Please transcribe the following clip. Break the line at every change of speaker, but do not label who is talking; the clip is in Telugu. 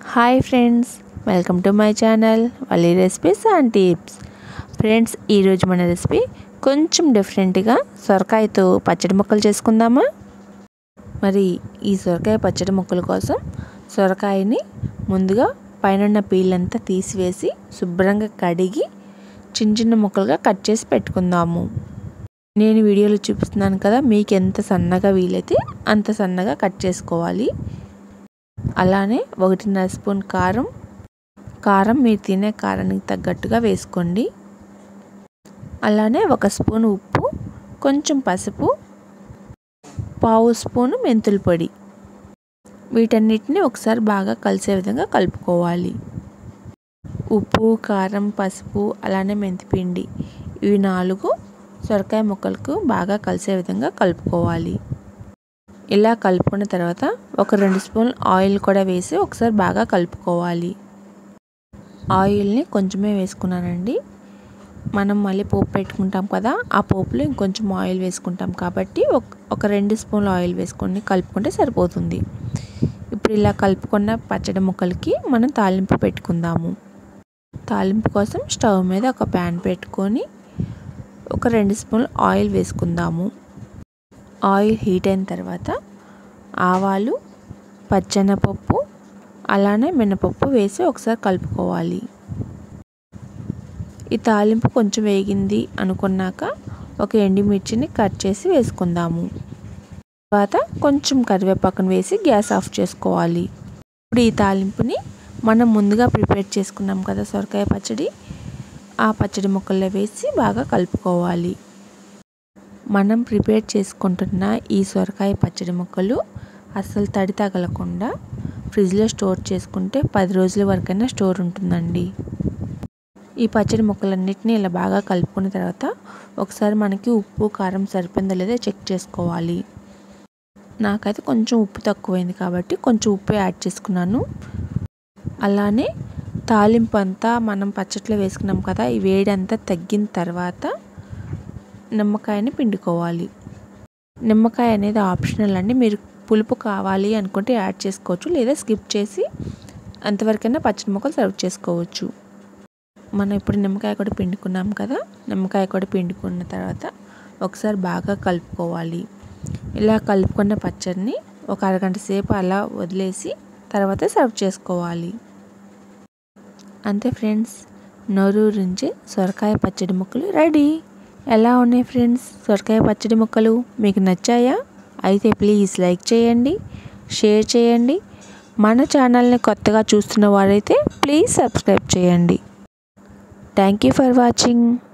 hi friends welcome to my channel Valli recipes and tips friends ఈరోజు మన రెసిపీ కొంచెం డిఫరెంట్గా సొరకాయతో పచ్చడి ముక్కలు చేసుకుందామా మరి ఈ సొరకాయ పచ్చడి ముక్కల కోసం సొరకాయని ముందుగా పైన పీలంతా తీసివేసి శుభ్రంగా కడిగి చిన్న చిన్న ముక్కలుగా కట్ చేసి పెట్టుకుందాము నేను వీడియోలో చూపిస్తున్నాను కదా మీకు ఎంత సన్నగా వీలైతే అంత సన్నగా కట్ చేసుకోవాలి అలానే ఒకటిన్నర స్పూన్ కారం కారం మీరు తినే కారానికి తగ్గట్టుగా వేసుకోండి అలానే ఒక స్పూన్ ఉప్పు కొంచెం పసుపు పావు స్పూను మెంతుల పొడి వీటన్నిటిని ఒకసారి బాగా కలిసే విధంగా కలుపుకోవాలి ఉప్పు కారం పసుపు అలానే మెంతిపిండి ఇవి నాలుగు సొరకాయ ముక్కలకు బాగా కలిసే విధంగా కలుపుకోవాలి ఇలా కలుపుకున్న తర్వాత ఒక రెండు స్పూన్ ఆయిల్ కూడా వేసి ఒకసారి బాగా కలుపుకోవాలి ఆయిల్ని కొంచెమే వేసుకున్నానండి మనం మళ్ళీ పోపు పెట్టుకుంటాం కదా ఆ పోపులో ఇంకొంచెం ఆయిల్ వేసుకుంటాం కాబట్టి ఒక రెండు స్పూన్లు ఆయిల్ వేసుకొని కలుపుకుంటే సరిపోతుంది ఇప్పుడు ఇలా కలుపుకున్న పచ్చడి ముక్కలకి మనం తాలింపు పెట్టుకుందాము తాలింపు కోసం స్టవ్ మీద ఒక ప్యాన్ పెట్టుకొని ఒక రెండు స్పూన్లు ఆయిల్ వేసుకుందాము ఆయిల్ హీట్ అయిన తర్వాత ఆవాలు పచ్చెనపప్పు అలానే మినపప్పు వేసి ఒకసారి కలుపుకోవాలి ఈ తాలింపు కొంచెం వేగింది అనుకున్నాక ఒక ఎండుమిర్చిని కట్ చేసి వేసుకుందాము తర్వాత కొంచెం కరివేపాకును వేసి గ్యాస్ ఆఫ్ చేసుకోవాలి ఇప్పుడు ఈ తాలింపుని మనం ముందుగా ప్రిపేర్ చేసుకున్నాం కదా సొరకాయ పచ్చడి ఆ పచ్చడి ముక్కల్లో వేసి బాగా కలుపుకోవాలి మనం ప్రిపేర్ చేసుకుంటున్న ఈ సొరకాయ పచ్చడి ముక్కలు అస్సలు తడి తగలకుండా ఫ్రిడ్జ్లో స్టోర్ చేసుకుంటే పది రోజుల వరకైనా స్టోర్ ఉంటుందండి ఈ పచ్చడి ముక్కలన్నిటిని ఇలా బాగా కలుపుకున్న తర్వాత ఒకసారి మనకి ఉప్పు కారం సరిపోయిందో లేదో చెక్ చేసుకోవాలి నాకైతే కొంచెం ఉప్పు తక్కువైంది కాబట్టి కొంచెం ఉప్పు యాడ్ చేసుకున్నాను అలానే తాలింపు అంతా మనం పచ్చట్లో వేసుకున్నాం కదా ఈ వేడి అంతా తగ్గిన తర్వాత నిమ్మకాయని పిండుకోవాలి నిమ్మకాయ అనేది ఆప్షనల్ అండి మీరు పులుపు కావాలి అనుకుంటే యాడ్ చేసుకోవచ్చు లేదా స్కిప్ చేసి అంతవరకైనా పచ్చడి ముక్కలు సర్వ్ చేసుకోవచ్చు మనం ఇప్పుడు నిమ్మకాయ కూడా పిండుకున్నాం కదా నిమ్మకాయ కూడా పిండుకున్న తర్వాత ఒకసారి బాగా కలుపుకోవాలి ఇలా కలుపుకున్న పచ్చడిని ఒక అరగంట సేపు అలా వదిలేసి తర్వాత సర్వ్ చేసుకోవాలి అంతే ఫ్రెండ్స్ నోరూరించి సొరకాయ పచ్చడి ముక్కలు రెడీ ఎలా ఉన్నాయి ఫ్రెండ్స్ సొరకాయ పచ్చడి ముక్కలు మీకు నచ్చాయా అయితే ప్లీజ్ లైక్ చేయండి షేర్ చేయండి మన ఛానల్ని కొత్తగా చూస్తున్న వారైతే ప్లీజ్ సబ్స్క్రైబ్ చేయండి థ్యాంక్ యూ ఫర్ వాచింగ్